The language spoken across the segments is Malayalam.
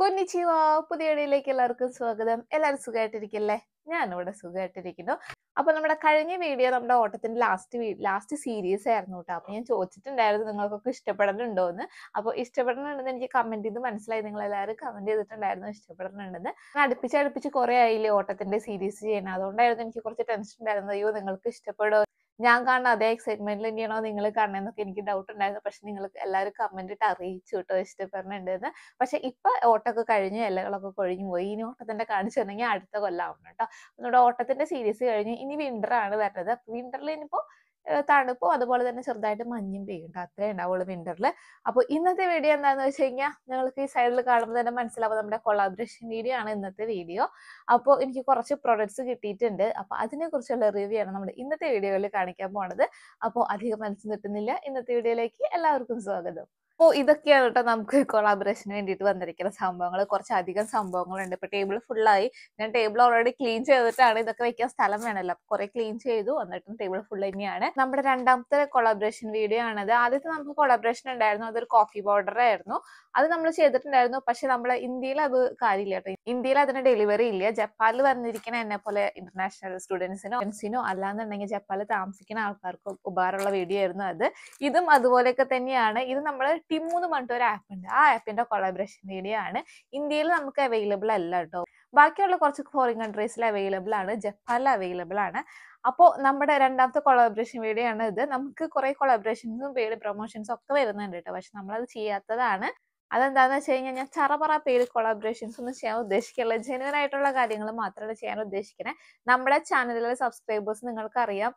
കൊന്നിച്ചിവ പുതിയ വീഡിയോയിലേക്ക് എല്ലാവർക്കും സ്വാഗതം എല്ലാവരും സുഖമായിട്ടിരിക്കല്ലേ ഞാനിവിടെ സുഖമായിട്ടിരിക്കുന്നു അപ്പൊ നമ്മുടെ കഴിഞ്ഞ വീഡിയോ നമ്മുടെ ഓട്ടത്തിന്റെ ലാസ്റ്റ് ലാസ്റ്റ് സീരീസ് ആയിരുന്നു കേട്ടോ അപ്പൊ ഞാൻ ചോദിച്ചിട്ടുണ്ടായിരുന്നു നിങ്ങൾക്കൊക്കെ ഇഷ്ടപ്പെടുന്നുണ്ടോ എന്ന് അപ്പോൾ ഇഷ്ടപ്പെടുന്നുണ്ടെന്ന് എനിക്ക് കമന്റ് ചെയ്ത് മനസ്സിലായി നിങ്ങൾ എല്ലാവരും കമന്റ് ചെയ്തിട്ടുണ്ടായിരുന്നു ഇഷ്ടപ്പെടുന്നുണ്ടെന്ന് ഞാൻ അടുപ്പിച്ച് അടുപ്പിച്ച് കുറെ ആയില്ലേ ഓട്ടത്തിന്റെ സീരീസ് ചെയ്യുന്നത് അതുകൊണ്ടായിരുന്നു എനിക്ക് കുറച്ച് ടെൻഷൻ ഉണ്ടായിരുന്നത് അയ്യോ നിങ്ങൾക്ക് ഇഷ്ടപ്പെടുമോ ഞാൻ കാണുന്ന അതേ എക്സൈറ്റ്മെന്റിൽ തന്നെയാണോ നിങ്ങൾ കാണുന്നതെന്നൊക്കെ എനിക്ക് ഡൗട്ട് ഉണ്ടായിരുന്നു പക്ഷെ നിങ്ങൾ എല്ലാവരും കമന്റ് ഇട്ട് അറിയിച്ചു കേട്ടോ ഇഷ്ടപ്പെടുന്നുണ്ടെന്ന് പക്ഷെ ഇപ്പൊ ഓട്ടമൊക്കെ കഴിഞ്ഞു ഇലകളൊക്കെ കൊഴിഞ്ഞു പോയി ഇനി ഓട്ടത്തിന്റെ കാണിച്ചു തന്നെങ്കിൽ അടുത്ത കൊല്ലാവണം കേട്ടോ നമ്മുടെ ഓട്ടത്തിന്റെ സീരീസ് കഴിഞ്ഞ് ഇനി വിന്റർ ആണ് വരുന്നത് അപ്പൊ വിന്ററിൽ ഇനിയിപ്പോ ഏഹ് തണുപ്പും അതുപോലെ തന്നെ ചെറുതായിട്ട് മഞ്ഞും പെയ്യുണ്ട് അത്രേ ഉണ്ടാവുള്ളൂ വിന്ററിൽ അപ്പോൾ ഇന്നത്തെ വീഡിയോ എന്താണെന്ന് വെച്ച് കഴിഞ്ഞാൽ നിങ്ങൾക്ക് ഈ സൈഡിൽ കാണുമ്പോൾ തന്നെ മനസ്സിലാവും നമ്മുടെ കൊളാബറേഷൻ വീഡിയോ ആണ് ഇന്നത്തെ വീഡിയോ അപ്പോൾ എനിക്ക് കുറച്ച് പ്രൊഡക്ട്സ് കിട്ടിയിട്ടുണ്ട് അപ്പോൾ അതിനെ കുറിച്ചുള്ള റിവ്യൂ ആണ് നമ്മുടെ ഇന്നത്തെ വീഡിയോയിൽ കാണിക്കാൻ പോണത് അപ്പോൾ അധികം മനസ്സ് നിട്ടുന്നില്ല ഇന്നത്തെ വീഡിയോയിലേക്ക് എല്ലാവർക്കും സ്വാഗതം അപ്പോൾ ഇതൊക്കെയാണ് കേട്ടോ നമുക്ക് കൊളാബറേഷന് വേണ്ടിയിട്ട് വന്നിരിക്കുന്ന സംഭവങ്ങൾ കുറച്ചധികം സംഭവങ്ങളുണ്ട് ഇപ്പോൾ ടേബിൾ ഫുള്ളായി ഞാൻ ടേബിൾ ഓൾറെഡി ക്ലീൻ ചെയ്തിട്ടാണ് ഇതൊക്കെ വെക്കാൻ സ്ഥലം വേണമല്ലോ അപ്പൊ കുറെ ക്ലീൻ ചെയ്തു എന്നിട്ടും ടേബിൾ ഫുൾ തന്നെയാണ് നമ്മുടെ രണ്ടാമത്തെ കൊളാബറേഷൻ വീഡിയോ ആണത് ആദ്യത്തെ നമുക്ക് കൊളാബറേഷൻ ഉണ്ടായിരുന്നു അതൊരു കോഫി പൗഡർ ആയിരുന്നു അത് നമ്മൾ ചെയ്തിട്ടുണ്ടായിരുന്നു പക്ഷെ നമ്മുടെ ഇന്ത്യയിൽ അത് കാര്യമില്ല കേട്ടോ ഇന്ത്യയിൽ അതിന് ഡെലിവറി ഇല്ല ജപ്പാനിൽ വന്നിരിക്കുന്ന എന്നെ പോലെ ഇന്റർനാഷണൽ സ്റ്റുഡൻസിനോ ഫ്രണ്ട്സിനോ അല്ലാന്നുണ്ടെങ്കിൽ ജപ്പാനിൽ താമസിക്കുന്ന ആൾക്കാർക്കും ഉപകാരമുള്ള വീഡിയോ ആയിരുന്നു അത് ഇതും അതുപോലെയൊക്കെ തന്നെയാണ് ഇത് നമ്മൾ ടിമു എന്ന് പറഞ്ഞിട്ട് ഒരു ആപ്പ് ഉണ്ട് ആ ആപ്പിന്റെ കൊളാബറേഷൻ വീഡിയോ ആണ് ഇന്ത്യയിൽ നമുക്ക് അവൈലബിൾ അല്ല കേട്ടോ ബാക്കിയുള്ള കുറച്ച് ഫോറിൻ കൺട്രീസിൽ അവൈലബിൾ ആണ് ജപ്പാനിൽ അവൈലബിൾ ആണ് അപ്പോൾ നമ്മുടെ രണ്ടാമത്തെ കൊളാബറേഷൻ വീഡിയോ ആണ് ഇത് നമുക്ക് കുറെ കൊളാബറേഷൻസും പേര് പ്രൊമോഷൻസും ഒക്കെ വരുന്നുണ്ട് കേട്ടോ പക്ഷെ നമ്മളത് ചെയ്യാത്തതാണ് അതെന്താന്ന് വെച്ച് കഴിഞ്ഞാൽ ഞാൻ ചറപറ പേര് കൊളാബറേഷൻസ് ഒന്നും ചെയ്യാൻ ഉദ്ദേശിക്കില്ല ജെനുവൻ ആയിട്ടുള്ള കാര്യങ്ങൾ മാത്രമാണ് ചെയ്യാൻ ഉദ്ദേശിക്കുന്നത് നമ്മുടെ ചാനലിലെ സബ്സ്ക്രൈബേഴ്സ് നിങ്ങൾക്കറിയാം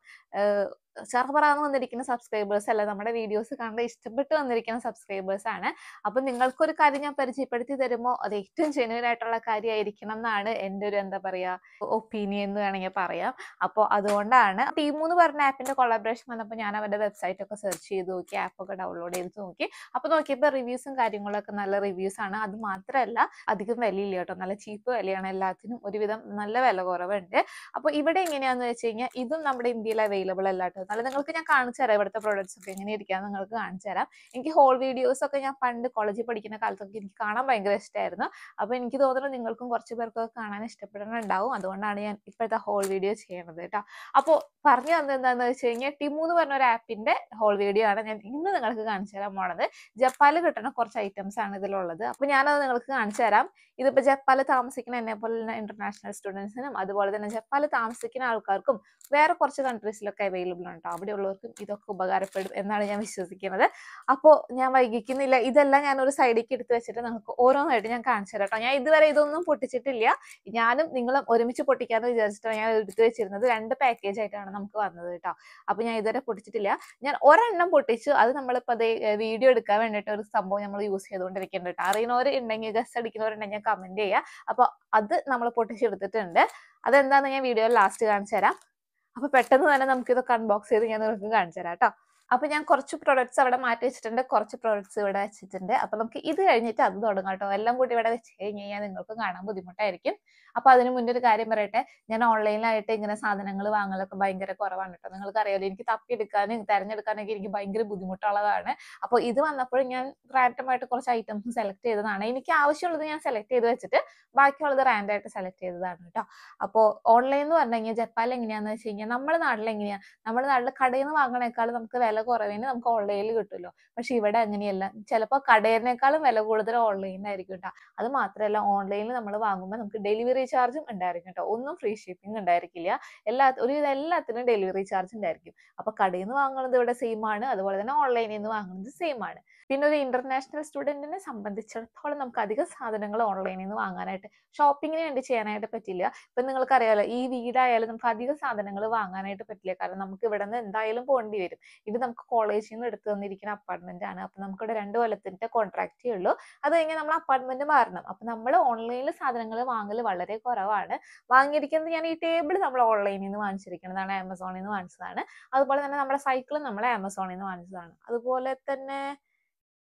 ചറപറാന്ന് വന്നിരിക്കുന്ന സബ്സ്ക്രൈബേഴ്സ് അല്ല നമ്മുടെ വീഡിയോസ് കണ്ട് ഇഷ്ടപ്പെട്ട് വന്നിരിക്കുന്ന സബ്സ്ക്രൈബേഴ്സ് ആണ് അപ്പൊ നിങ്ങൾക്കൊരു കാര്യം ഞാൻ പരിചയപ്പെടുത്തി തരുമ്പോൾ അത് ഏറ്റവും ജെനുവൻ ആയിട്ടുള്ള കാര്യമായിരിക്കണം എന്നാണ് എൻ്റെ ഒരു എന്താ പറയാ ഒപ്പീനിയൻ എന്ന് വേണമെങ്കിൽ പറയാം അപ്പോൾ അതുകൊണ്ടാണ് ടീമു എന്ന് പറഞ്ഞ ആപ്പിന്റെ കൊളാബറേഷൻ വന്നപ്പോൾ ഞാൻ അവരുടെ വെബ്സൈറ്റ് ഒക്കെ സെർച്ച് ചെയ്ത് നോക്കി ആപ്പ് ഒക്കെ ഡൗൺലോഡ് ചെയ്ത് നോക്കി അപ്പൊ നോക്കിയപ്പോൾ റിവ്യൂസും കാര്യങ്ങളൊക്കെ നല്ല റിവ്യൂസ് ആണ് അത് മാത്രമല്ല അധികം വിലയില്ല കേട്ടോ നല്ല ചീപ്പ് വിലയാണ് എല്ലാത്തിനും ഒരുവിധം നല്ല വില കുറവുണ്ട് അപ്പൊ ഇവിടെ എങ്ങനെയാന്ന് വെച്ച് കഴിഞ്ഞാൽ ഇതും നമ്മുടെ ഇന്ത്യയിൽ അവൈലബിൾ അല്ല കേട്ടോ എന്നാലും നിങ്ങൾക്ക് ഞാൻ കാണിച്ചു തരാം ഇവിടുത്തെ പ്രോഡക്ട്സ് ഒക്കെ എങ്ങനെ ഇരിക്കാന്ന് നിങ്ങൾക്ക് കാണിച്ചു തരാം എനിക്ക് ഹോൾ വീഡിയോസ് ഒക്കെ ഞാൻ പണ്ട് കോളേജിൽ പഠിക്കുന്ന കാലത്തൊക്കെ എനിക്ക് കാണാൻ ഭയങ്കര ഇഷ്ടമായിരുന്നു അപ്പൊ എനിക്ക് തോന്നുന്നു നിങ്ങൾക്കും കുറച്ച് പേർക്കൊക്കെ കാണാൻ ഇഷ്ടപ്പെടുന്നുണ്ടാവും അതുകൊണ്ടാണ് ഞാൻ ഇപ്പോഴത്തെ ഹോൾ വീഡിയോ ചെയ്യണത് കേട്ടോ അപ്പോൾ പറഞ്ഞു തന്നത് എന്താണെന്ന് വെച്ച് കഴിഞ്ഞാൽ ടിമു എന്ന് പറഞ്ഞ ഒരു ആപ്പിന്റെ ഹോൾ വീഡിയോ ആണ് ഞാൻ ഇന്ന് നിങ്ങൾക്ക് കാണിച്ചു തരാൻ പോണത് ജപ്പാനിൽ കിട്ടുന്ന കുറച്ച് ഐറ്റംസ് ആണ് ഇതിലുള്ളത് അപ്പൊ ഞാനത് നിങ്ങൾക്ക് കാണിച്ചു തരാം ഇതിപ്പോ ജപ്പാനിൽ താമസിക്കുന്ന എന്നെ പോലുള്ള ഇന്റർനാഷണൽ സ്റ്റുഡൻസിനും അതുപോലെ തന്നെ ജപ്പാനിൽ താമസിക്കുന്ന ആൾക്കാർക്കും വേറെ കുറച്ച് കൺട്രീസിലൊക്കെ അവൈലബിൾ ഉണ്ട് അവിടെയുള്ളവർക്കും ഇതൊക്കെ ഉപകാരപ്പെടും എന്നാണ് ഞാൻ വിശ്വസിക്കുന്നത് അപ്പോൾ ഞാൻ വൈകിക്കുന്നില്ല ഇതെല്ലാം ഞാൻ ഒരു സൈഡിലേക്ക് എടുത്ത് വെച്ചിട്ട് നിങ്ങൾക്ക് ഓരോന്നായിട്ട് ഞാൻ കാണിച്ചു തരാം കേട്ടോ ഞാൻ ഇതുവരെ ഇതൊന്നും പൊട്ടിച്ചിട്ടില്ല ഞാനും നിങ്ങളും ഒരുമിച്ച് പൊട്ടിക്കാന്ന് വിചാരിച്ചിട്ടാണ് ഞാൻ എടുത്തു വെച്ചിരുന്നത് രണ്ട് പാക്കേജ് ആയിട്ടാണ് നമുക്ക് വന്നത് കേട്ടോ അപ്പൊ ഞാൻ ഇതുവരെ പൊട്ടിച്ചിട്ടില്ല ഞാൻ ഒരെണ്ണം പൊട്ടിച്ചു അത് നമ്മളിപ്പോ അതേ വീഡിയോ എടുക്കാൻ വേണ്ടിയിട്ട് ഒരു സംഭവം നമ്മൾ യൂസ് ചെയ്തുകൊണ്ടിരിക്കുന്നുണ്ട് കേട്ടോ അറിയുന്നവർ ഉണ്ടെങ്കിൽ ഗസ്റ്റ് അടിക്കുന്നവരുണ്ടെങ്കിൽ ഞാൻ കമന്റ് ചെയ്യുക അപ്പൊ അത് നമ്മൾ പൊട്ടിച്ചെടുത്തിട്ടുണ്ട് അതെന്താന്ന് ഞാൻ വീഡിയോയിൽ ലാസ്റ്റ് കാണിച്ചു തരാം അപ്പൊ പെട്ടെന്ന് തന്നെ നമുക്ക് ഇതൊക്കെ അൺബോക്സ് ചെയ്ത് ഞാൻ നിങ്ങൾക്ക് കാണിച്ചു തരാം കേട്ടോ അപ്പൊ ഞാൻ കുറച്ച് പ്രൊഡക്ട്സ് അവിടെ മാറ്റി വെച്ചിട്ടുണ്ട് കുറച്ച് പ്രൊഡക്ട്സ് ഇവിടെ വെച്ചിട്ടുണ്ട് അപ്പൊ നമുക്ക് ഇത് കഴിഞ്ഞിട്ട് അത് തുടങ്ങാം കേട്ടോ എല്ലാം കൂടി ഇവിടെ വെച്ച് കഴിഞ്ഞ് കഴിഞ്ഞാൽ നിങ്ങൾക്ക് കാണാൻ ബുദ്ധിമുട്ടായിരിക്കും അപ്പൊ അതിന് മുന്നേ ഒരു കാര്യം പറയട്ടെ ഞാൻ ഓൺലൈനിലായിട്ട് ഇങ്ങനെ സാധനങ്ങൾ വാങ്ങലൊക്കെ ഭയങ്കര കുറവാണ് കേട്ടോ നിങ്ങൾക്ക് അറിയാലോ എനിക്ക് തപ്പിയെടുക്കാനും തെരഞ്ഞെടുക്കാനൊക്കെ എനിക്ക് ഭയങ്കര ബുദ്ധിമുട്ടുള്ളതാണ് അപ്പോൾ ഇത് വന്നപ്പോൾ ഞാൻ റാൻഡം ആയിട്ട് കുറച്ച് ഐറ്റംസ് സെലക്ട് ചെയ്തതാണ് എനിക്ക് ആവശ്യമുള്ളത് ഞാൻ സെലക്ട് ചെയ്ത് വെച്ചിട്ട് ബാക്കിയുള്ളത് റാൻഡം ആയിട്ട് സെലക്ട് ചെയ്തതാണ് കേട്ടോ അപ്പോൾ ഓൺലൈൻ എന്ന് പറഞ്ഞു കഴിഞ്ഞാൽ ജപ്പാനിൽ എങ്ങനെയാന്ന് വെച്ച് കഴിഞ്ഞാൽ നമ്മുടെ നാട്ടിൽ എങ്ങനെയാ നമ്മുടെ നാട്ടിൽ കടയിൽ നിന്ന് വാങ്ങണേക്കാൾ നമുക്ക് വില കുറവിന് നമുക്ക് ഓൺലൈനിൽ കിട്ടുമല്ലോ പക്ഷെ ഇവിടെ അങ്ങനെയല്ല ചിലപ്പോൾ കടയിനേക്കാളും വില കൂടുതൽ ഓൺലൈനിലായിരിക്കും കേട്ടോ അത് മാത്രമല്ല ഓൺലൈനിൽ നമ്മൾ വാങ്ങുമ്പോൾ നമുക്ക് ഡെലിവറി ചാർജും ഉണ്ടായിരിക്കും കേട്ടോ ഒന്നും ഫ്രീ ഷിപ്പിംഗ് ഉണ്ടായിരിക്കില്ല എല്ലാ ഒരുവിധം എല്ലാത്തിനും ഡെലിവറി ചാർജ് ഉണ്ടായിരിക്കും അപ്പൊ കടയിൽ നിന്ന് വാങ്ങുന്നത് ഇവിടെ സെയിം ആണ് അതുപോലെ തന്നെ ഓൺലൈനിൽ നിന്ന് വാങ്ങുന്നത് സെയിം ആണ് പിന്നെ ഒരു ഇന്റർനാഷണൽ സ്റ്റുഡന്റിനെ സംബന്ധിച്ചിടത്തോളം നമുക്ക് അധികം സാധനങ്ങൾ ഓൺലൈനിൽ നിന്ന് വാങ്ങാനായിട്ട് ഷോപ്പിങ്ങിന് വേണ്ടി ചെയ്യാനായിട്ട് പറ്റില്ല ഇപ്പൊ നിങ്ങൾക്കറിയാലോ ഈ വീടായാലും നമുക്ക് അധികം സാധനങ്ങൾ വാങ്ങാനായിട്ട് പറ്റില്ല കാരണം നമുക്ക് ഇവിടെ നിന്ന് എന്തായാലും പോകേണ്ടി വരും ഇത് നമുക്ക് കോളേജിൽ നിന്ന് എടുത്തു തന്നിരിക്കുന്ന അപ്പാർട്ട്മെന്റ് ആണ് അപ്പൊ നമുക്കിവിടെ രണ്ട് കൊല്ലത്തിന്റെ കോൺട്രാക്റ്റേ ഉള്ളൂ അത് കഴിഞ്ഞാൽ നമ്മൾ അപ്പാർട്ട്മെന്റ് മാറണം അപ്പൊ നമ്മൾ ഓൺലൈനിൽ സാധനങ്ങൾ വാങ്ങൽ വളരെ കുറവാണ് വാങ്ങിയിരിക്കുന്നത് ഞാൻ ഈ ടേബിൾ നമ്മൾ ഓൺലൈനിൽ നിന്ന് വാങ്ങിച്ചിരിക്കുന്നതാണ് ആമസോണിൽ നിന്ന് വാങ്ങിച്ചതാണ് അതുപോലെ തന്നെ നമ്മുടെ സൈക്കിൾ നമ്മൾ ആമസോണിൽ നിന്ന് വാങ്ങിച്ചതാണ് അതുപോലെ തന്നെ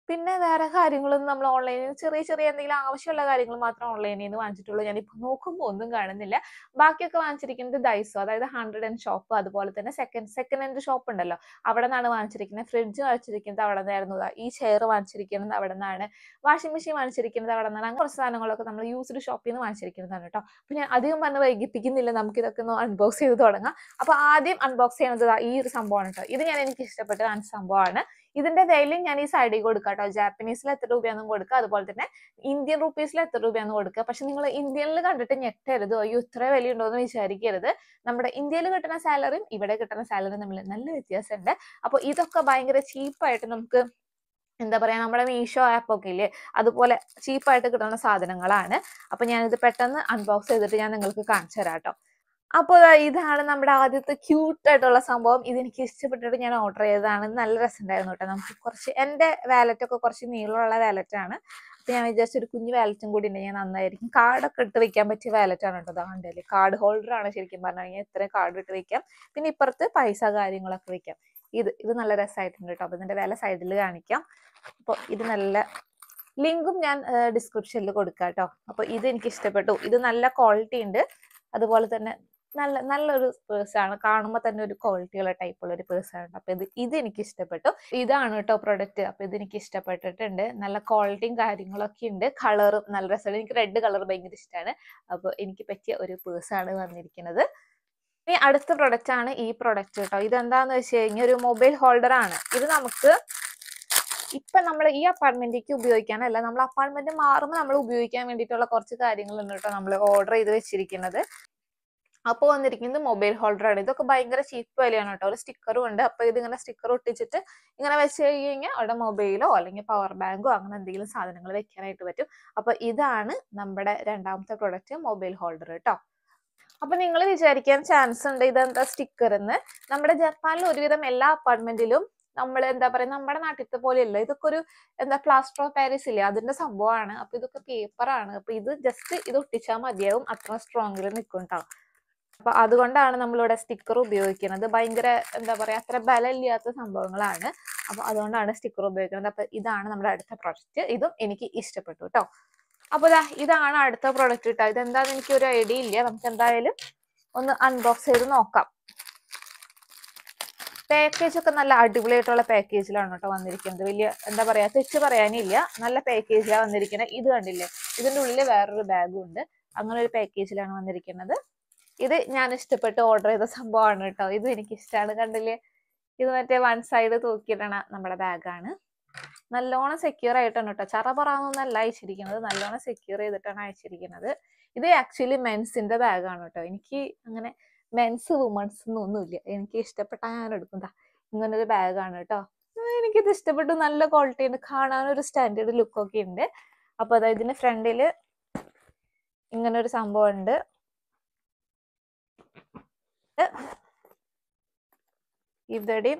പിന്നെ വേറെ കാര്യങ്ങളൊന്നും നമ്മൾ ഓൺലൈനിൽ ചെറിയ ചെറിയ എന്തെങ്കിലും ആവശ്യമുള്ള കാര്യങ്ങൾ മാത്രം ഓൺലൈനിൽ നിന്ന് വാങ്ങിച്ചിട്ടുള്ളൂ ഞാനിപ്പോൾ നോക്കുമ്പോൾ ഒന്നും കാണുന്നില്ല ബാക്കിയൊക്കെ വാങ്ങിച്ചിരിക്കുന്നത് ദൈസോ അതായത് ഹൺഡ്രഡ് ആൻഡ് ഷോപ്പ് അതുപോലെ തന്നെ സെക്കൻഡ് സെക്കൻഡ് ഹാൻഡ് ഷോപ്പ് ഉണ്ടല്ലോ അവിടെ നിന്നാണ് വാങ്ങിച്ചിരിക്കുന്നത് ഫ്രിഡ്ജ് വാങ്ങിച്ചിരിക്കുന്നത് അവിടെ നിന്നായിരുന്നു ദാ ഈ ചെയർ വാങ്ങിച്ചിരിക്കുന്നത് അവിടെ നിന്നാണ് വാഷിംഗ് മെഷീൻ വാങ്ങിച്ചിരിക്കുന്നത് അവിടെ നിന്നാണ് അങ്ങനെ കുറച്ച് സാധനങ്ങളൊക്കെ നമ്മൾ യൂസ്ഡ് ഷോപ്പിൽ നിന്ന് വാങ്ങിച്ചിരിക്കുന്നതാണ് കേട്ടോ പിന്നെ അധികം പറഞ്ഞ് വൈകിപ്പിക്കുന്നില്ല നമുക്ക് ഇതൊക്കെ ഒന്ന് അൺബോക്സ് ചെയ്ത് തുടങ്ങാം അപ്പൊ ആദ്യം അൺബോക്സ് ചെയ്യുന്നത് ദാ ഈ ഒരു സംഭവമാണ് കേട്ടോ ഇത് ഞാൻ എനിക്ക് ഇഷ്ടപ്പെട്ട ആ സംഭവമാണ് ഇതിന്റെ വിലയും ഞാൻ ഈ സൈഡിൽ കൊടുക്കാം കേട്ടോ ജാപ്പനീസിൽ എത്ര രൂപയാണെന്നും കൊടുക്കുക അതുപോലെ തന്നെ ഇന്ത്യൻ റുപ്പീസിൽ എത്ര രൂപയാണെന്ന് കൊടുക്കുക പക്ഷെ നിങ്ങൾ ഇന്ത്യനിൽ കണ്ടിട്ട് ഞെട്ടരുത് അയ്യോ ഇത്ര വിലയുണ്ടോ എന്ന് വിചാരിക്കരുത് നമ്മുടെ ഇന്ത്യയിൽ കിട്ടുന്ന സാലറിയും ഇവിടെ കിട്ടുന്ന സാലറിയും തമ്മിൽ നല്ല വ്യത്യാസമുണ്ട് അപ്പോൾ ഇതൊക്കെ ഭയങ്കര ചീപ്പായിട്ട് നമുക്ക് എന്താ പറയാ നമ്മുടെ മീഷോ ആപ്പ് ഒക്കെ ഇല്ലേ അതുപോലെ ചീപ്പായിട്ട് കിട്ടുന്ന സാധനങ്ങളാണ് അപ്പൊ ഞാനിത് പെട്ടെന്ന് അൺബോക്സ് ചെയ്തിട്ട് ഞാൻ നിങ്ങൾക്ക് കാണിച്ചു തരാം കേട്ടോ അപ്പോൾ ദാ ഇതാണ് നമ്മുടെ ആദ്യത്തെ ക്യൂട്ട് ആയിട്ടുള്ള സംഭവം ഇതെനിക്ക് ഇഷ്ടപ്പെട്ടിട്ട് ഞാൻ ഓർഡർ ചെയ്തതാണ് നല്ല രസമുണ്ടായിരുന്നു കേട്ടോ നമുക്ക് കുറച്ച് എൻ്റെ വാലറ്റ് ഒക്കെ കുറച്ച് നീളമുള്ള വാലറ്റ് ആണ് അപ്പൊ ഞാൻ വിചാരിച്ചു ഒരു കുഞ്ഞു വാലറ്റും കൂടി ഉണ്ടെങ്കിൽ നന്നായിരിക്കും കാർഡൊക്കെ ഇട്ട് വെക്കാൻ പറ്റിയ വാലറ്റ് ആണ് കേട്ടോ അതാണ്ടല്ലേ കാർഡ് ഹോൾഡർ ആണ് ശരിക്കും പറഞ്ഞു കഴിഞ്ഞാൽ ഇത്രയും കാർഡ് ഇട്ട് വെക്കാം പിന്നെ ഇപ്പുറത്ത് പൈസ കാര്യങ്ങളൊക്കെ വെക്കാം ഇത് ഇത് നല്ല രസമായിട്ടുണ്ട് കേട്ടോ അപ്പൊ ഇതിന്റെ വില സൈഡിൽ കാണിക്കാം അപ്പോൾ ഇത് നല്ല ലിങ്കും ഞാൻ ഡിസ്ക്രിപ്ഷനിൽ കൊടുക്കാം കേട്ടോ അപ്പൊ ഇത് എനിക്ക് ഇഷ്ടപ്പെട്ടു ഇത് നല്ല ക്വാളിറ്റി ഉണ്ട് അതുപോലെ തന്നെ നല്ല നല്ലൊരു പേഴ്സാണ് കാണുമ്പോൾ തന്നെ ഒരു ക്വാളിറ്റിയുള്ള ടൈപ്പുള്ള ഒരു പേഴ്സാണ് അപ്പൊ ഇത് ഇത് എനിക്ക് ഇഷ്ടപ്പെട്ടു ഇതാണ് കേട്ടോ പ്രൊഡക്റ്റ് അപ്പൊ ഇത് എനിക്ക് ഇഷ്ടപ്പെട്ടിട്ടുണ്ട് നല്ല ക്വാളിറ്റിയും കാര്യങ്ങളൊക്കെ ഉണ്ട് കളറും നല്ല രസമാണ് എനിക്ക് റെഡ് കളർ ഭയങ്കര ഇഷ്ടമാണ് അപ്പോൾ എനിക്ക് പറ്റിയ ഒരു പേഴ്സാണ് വന്നിരിക്കുന്നത് ഇനി അടുത്ത പ്രൊഡക്റ്റ് ആണ് ഈ പ്രൊഡക്റ്റ് കേട്ടോ ഇതെന്താന്ന് വെച്ച് കഴിഞ്ഞാൽ ഒരു മൊബൈൽ ഹോൾഡർ ആണ് ഇത് നമുക്ക് ഇപ്പൊ നമ്മൾ ഈ അപ്പാർട്ട്മെന്റിലേക്ക് ഉപയോഗിക്കാനല്ല നമ്മൾ അപ്പാർട്ട്മെന്റ് മാറുമ്പോൾ നമ്മൾ ഉപയോഗിക്കാൻ വേണ്ടിയിട്ടുള്ള കുറച്ച് കാര്യങ്ങളുണ്ട് കേട്ടോ നമ്മൾ ഓർഡർ ചെയ്ത് വെച്ചിരിക്കുന്നത് അപ്പോൾ വന്നിരിക്കുന്നത് മൊബൈൽ ഹോൾഡർ ആണ് ഇതൊക്കെ ഭയങ്കര ചീപ്പ് വിലയാണ് കേട്ടോ ഒരു സ്റ്റിക്കറും ഉണ്ട് അപ്പൊ ഇതിങ്ങനെ സ്റ്റിക്കർ ഒട്ടിച്ചിട്ട് ഇങ്ങനെ വെച്ച് കഴിഞ്ഞാൽ അവിടെ മൊബൈലോ അല്ലെങ്കിൽ പവർ ബാങ്കോ അങ്ങനെ എന്തെങ്കിലും സാധനങ്ങൾ വെക്കാനായിട്ട് പറ്റും അപ്പൊ ഇതാണ് നമ്മുടെ രണ്ടാമത്തെ പ്രൊഡക്റ്റ് മൊബൈൽ ഹോൾഡർ കേട്ടോ അപ്പൊ നിങ്ങൾ വിചാരിക്കാൻ ചാൻസ് ഉണ്ട് ഇതെന്താ സ്റ്റിക്കർ എന്ന് നമ്മുടെ ജപ്പാനിൽ ഒരുവിധം എല്ലാ അപ്പാർട്ട്മെന്റിലും നമ്മൾ എന്താ പറയാ നമ്മുടെ നാട്ടിലത്തെ പോലെയല്ല ഇതൊക്കെ ഒരു എന്താ പ്ലാസ്റ്റർ ഓഫ് പാരീസ് ഇല്ലേ അതിന്റെ സംഭവമാണ് അപ്പൊ ഇതൊക്കെ പേപ്പർ ആണ് അപ്പൊ ഇത് ജസ്റ്റ് ഇത് ഒട്ടിച്ചാൽ മതിയാവും അത്ര സ്ട്രോങ്ങിൽ നിൽക്കും കേട്ടോ അപ്പൊ അതുകൊണ്ടാണ് നമ്മളിവിടെ സ്റ്റിക്കർ ഉപയോഗിക്കുന്നത് ഭയങ്കര എന്താ പറയാ അത്ര ബലമില്ലാത്ത സംഭവങ്ങളാണ് അപ്പൊ അതുകൊണ്ടാണ് സ്റ്റിക്കർ ഉപയോഗിക്കുന്നത് അപ്പൊ ഇതാണ് നമ്മുടെ അടുത്ത പ്രൊഡക്റ്റ് ഇതും എനിക്ക് ഇഷ്ടപ്പെട്ടു കേട്ടോ അപ്പൊ ദാ ഇതാണ് അടുത്ത പ്രൊഡക്റ്റ് കേട്ടോ ഇതെന്താന്ന് എനിക്ക് ഒരു ഐഡിയ ഇല്ല നമുക്ക് എന്തായാലും ഒന്ന് അൺബോക്സ് ചെയ്ത് നോക്കാം പാക്കേജ് ഒക്കെ നല്ല അടിപൊളിയായിട്ടുള്ള പാക്കേജിലാണ് കേട്ടോ വന്നിരിക്കുന്നത് വലിയ എന്താ പറയാ തെറ്റ് പറയാനില്ല നല്ല പാക്കേജിലാണ് വന്നിരിക്കുന്നത് ഇത് കണ്ടില്ലേ ഇതിന്റെ ഉള്ളിൽ വേറൊരു ബാഗും ഉണ്ട് അങ്ങനെ ഒരു പാക്കേജിലാണ് വന്നിരിക്കുന്നത് ഇത് ഞാൻ ഇഷ്ടപ്പെട്ട് ഓർഡർ ചെയ്ത സംഭവമാണ് കേട്ടോ ഇത് എനിക്ക് ഇഷ്ടമാണ് കണ്ടില്ലേ ഇത് മറ്റേ വൺ സൈഡ് തൂക്കിയിടണ നമ്മുടെ ബാഗാണ് നല്ലോണം സെക്യൂർ ആയിട്ടാണ് കേട്ടോ ചറപറാന്നൊന്നല്ല അയച്ചിരിക്കുന്നത് നല്ലോണം സെക്യൂർ ചെയ്തിട്ടാണ് അയച്ചിരിക്കുന്നത് ഇത് ആക്ച്വലി മെൻസിന്റെ ബാഗാണ് കേട്ടോ എനിക്ക് അങ്ങനെ മെൻസ് വുമൺസ് എന്നൊന്നുമില്ല എനിക്ക് ഇഷ്ടപ്പെട്ട ഞാൻ എടുക്കുന്നതാ ഇങ്ങനെ ഒരു ബാഗാണ് കേട്ടോ എനിക്കിത് ഇഷ്ടപ്പെട്ടു നല്ല ക്വാളിറ്റി ഉണ്ട് കാണാനൊരു സ്റ്റാൻഡേർഡ് ലുക്കൊക്കെ ഉണ്ട് അപ്പൊ അതായത് ഇതിന്റെ ഫ്രണ്ടില് ഇങ്ങനെ ഒരു സംഭവം ഉണ്ട് ഇവിടെയും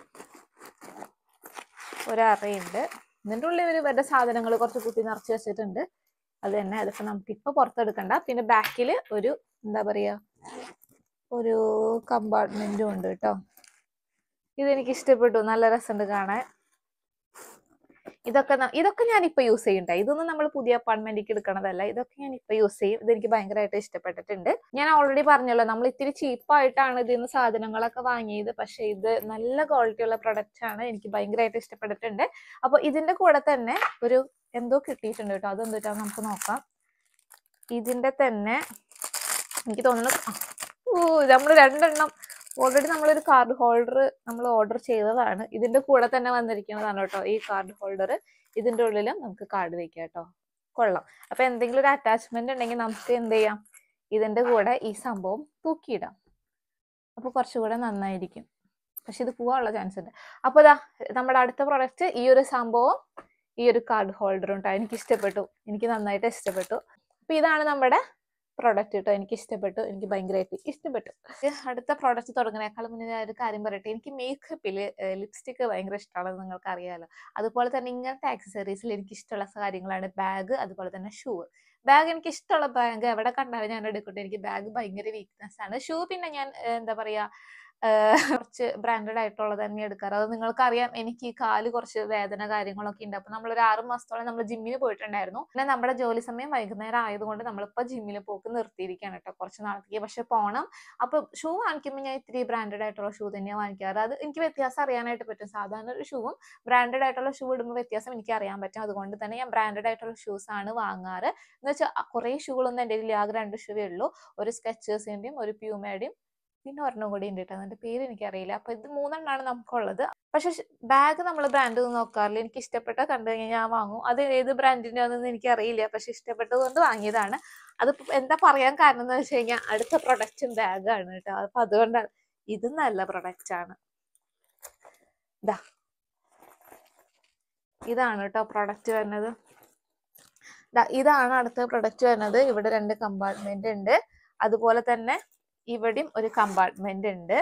ഒരറയുണ്ട് ഇതിൻ്റെ ഉള്ളിൽ ഇവർ ഇവരുടെ സാധനങ്ങൾ കുറച്ച് കുത്തി നിറച്ച് വെച്ചിട്ടുണ്ട് അത് തന്നെ അതിപ്പോ നമുക്ക് ഇപ്പൊ പുറത്തെടുക്കണ്ട പിന്നെ ബാക്കിൽ ഒരു എന്താ പറയാ ഒരു കമ്പാർട്ട്മെന്റും ഉണ്ട് കേട്ടോ ഇതെനിക്ക് ഇഷ്ടപ്പെട്ടു നല്ല രസമുണ്ട് കാണാൻ ഇതൊക്കെ ന- ഇതൊക്കെ ഞാൻ ഇപ്പൊ യൂസ് ചെയ്യണ്ട ഇതൊന്നും നമ്മൾ പുതിയ അപ്പാർട്ട്മെന്റിലേക്ക് എടുക്കണതല്ല ഇതൊക്കെ ഞാൻ ഇപ്പൊ യൂസ് ചെയ്യും ഇതെനിക്ക് ഭയങ്കരമായിട്ട് ഇഷ്ടപ്പെട്ടിട്ടുണ്ട് ഞാൻ ഓൾറെഡി പറഞ്ഞല്ലോ നമ്മൾ ഇത്തിരി ചീപ്പായിട്ടാണ് ഇതിൽ നിന്ന് സാധനങ്ങളൊക്കെ വാങ്ങിയത് പക്ഷെ ഇത് നല്ല ക്വാളിറ്റി ഉള്ള പ്രൊഡക്റ്റ് ആണ് എനിക്ക് ഭയങ്കരമായിട്ട് ഇഷ്ടപ്പെട്ടിട്ടുണ്ട് അപ്പൊ ഇതിന്റെ കൂടെ തന്നെ ഒരു എന്തോ കിട്ടിയിട്ടുണ്ട് കേട്ടോ അതെന്തിട്ടാന്ന് നമുക്ക് നോക്കാം ഇതിന്റെ തന്നെ എനിക്ക് തോന്നുന്നു ആ, ഓ നമ്മൾ രണ്ടെണ്ണം ഓൾറെഡി നമ്മളൊരു കാർഡ് ഹോൾഡർ നമ്മൾ ഓർഡർ ചെയ്തതാണ് ഇതിന്റെ കൂടെ തന്നെ വന്നിരിക്കുന്നതാണ് കേട്ടോ ഈ കാർഡ് ഹോൾഡർ ഇതിന്റെ ഉള്ളിലും നമുക്ക് കാർഡ് വെക്കാം കേട്ടോ കൊള്ളാം അപ്പൊ എന്തെങ്കിലും ഒരു അറ്റാച്ച്മെന്റ് ഉണ്ടെങ്കിൽ നമുക്ക് എന്ത് ചെയ്യാം ഇതിന്റെ കൂടെ ഈ സംഭവം തൂക്കിയിടാം അപ്പൊ കുറച്ചുകൂടെ നന്നായിരിക്കും പക്ഷെ ഇത് പോവാനുള്ള ചാൻസ് ഉണ്ട് അപ്പൊ ഇതാ നമ്മുടെ അടുത്ത പ്രൊഡക്റ്റ് ഈ ഒരു സംഭവം ഈ ഒരു കാർഡ് ഹോൾഡർ ഉണ്ടാവും എനിക്ക് ഇഷ്ടപ്പെട്ടു എനിക്ക് നന്നായിട്ട് ഇഷ്ടപ്പെട്ടു അപ്പൊ ഇതാണ് നമ്മുടെ പ്രോഡക്റ്റ് കേട്ടോ എനിക്ക് ഇഷ്ടപ്പെട്ടു എനിക്ക് ഭയങ്കരമായിട്ട് ഇഷ്ടപ്പെട്ടു ഇത് അടുത്ത പ്രോഡക്റ്റ് തുടങ്ങുന്നേക്കാൾ മുന്നേ ഞാൻ ഒരു കാര്യം പറയട്ടെ എനിക്ക് മേക്കപ്പിൽ ലിപ്സ്റ്റിക് ഭയങ്കര ഇഷ്ടമാണെന്ന് നിങ്ങൾക്ക് അറിയാലോ അതുപോലെ തന്നെ ഇങ്ങനത്തെ ആക്സസറീസിൽ എനിക്ക് ഇഷ്ടമുള്ള കാര്യങ്ങളാണ് ബാഗ് അതുപോലെ തന്നെ ഷൂ ബാഗ് എനിക്ക് ഇഷ്ടമുള്ള ബാഗ് എവിടെ കണ്ടാലും ഞാൻ എടുക്കട്ടെ എനിക്ക് ബാഗ് ഭയങ്കര വീക്ക്നെസ് ആണ് ഷൂ പിന്നെ ഞാൻ ഏർ, എന്താ പറയാ കുറച്ച് ബ്രാൻഡഡ് ആയിട്ടുള്ളത് തന്നെ എടുക്കാറ് അത് നിങ്ങൾക്കറിയാം എനിക്ക് ഈ കാല് കുറച്ച് വേദന കാര്യങ്ങളൊക്കെ ഉണ്ട് അപ്പൊ നമ്മൾ ഒരു ആറ് മാസത്തോളം നമ്മൾ ജിമ്മിന് പോയിട്ടുണ്ടായിരുന്നു പിന്നെ നമ്മുടെ ജോലി സമയം വൈകുന്നേരം ആയതുകൊണ്ട് നമ്മളിപ്പോ ജിമ്മിൽ പോക്ക് നിർത്തിയിരിക്കുകയാണ് കേട്ടോ കുറച്ച് നാളത്തേക്ക് പക്ഷെ പോണം അപ്പൊ ഷൂ വാങ്ങിക്കുമ്പോൾ ഞാൻ ഇത്തിരി ബ്രാൻഡഡ് ആയിട്ടുള്ള ഷൂ തന്നെയാണ് വാങ്ങിക്കാറ് അത് എനിക്ക് വ്യത്യാസം അറിയാനായിട്ട് പറ്റും സാധാരണ ഒരു ഷൂവും ബ്രാൻഡഡ് ആയിട്ടുള്ള ഷൂ ഇടുമ്പോൾ വ്യത്യാസം എനിക്ക് അറിയാൻ പറ്റും അതുകൊണ്ട് തന്നെ ഞാൻ ബ്രാൻഡഡ് ആയിട്ടുള്ള ഷൂസ് ആണ് വാങ്ങാറ് എന്ന് വെച്ചാൽ കുറേ ഷൂകളൊന്നും എൻ്റെ കയ്യിൽ ആകെ രണ്ട് ഷൂവേ ഉള്ളൂ ഒരു സ്കെച്ചേഴ്സിന്റെയും ഒരു പ്യൂമയുടെയും പിന്നെ ഒരെണ്ണം കൂടി ഉണ്ട് കേട്ടോ അതിന്റെ പേര് എനിക്കറിയില്ല അപ്പൊ ഇത് മൂന്നെണ്ണമാണ് നമുക്കുള്ളത് പക്ഷെ ബാഗ് നമ്മൾ ബ്രാൻഡ് ഒന്നും നോക്കാറില്ല എനിക്ക് ഇഷ്ടപ്പെട്ട കണ്ടു കഴിഞ്ഞാൽ ഞാൻ വാങ്ങും അത് ഏത് ബ്രാൻഡിന്റെ ആണെന്ന് എനിക്ക് അറിയില്ല പക്ഷെ ഇഷ്ടപ്പെട്ടത് കൊണ്ട് വാങ്ങിയതാണ് അത് എന്താ പറയാൻ കാരണം എന്ന് വെച്ച് കഴിഞ്ഞാൽ അടുത്ത പ്രൊഡക്റ്റും ബാഗാണ് കേട്ടോ അപ്പൊ അതുകൊണ്ടാണ് ഇത് നല്ല പ്രൊഡക്റ്റ് ആണ് ഇതാ ഇതാണ് കേട്ടോ പ്രൊഡക്റ്റ് വരുന്നത് ഇതാണ് അടുത്ത പ്രൊഡക്റ്റ് വരുന്നത് ഇവിടെ രണ്ട് കമ്പാർട്ട്മെന്റ് ഉണ്ട് അതുപോലെ തന്നെ ഇവിടെയും ഒരു കമ്പാർട്ട്മെന്റ് ഉണ്ട്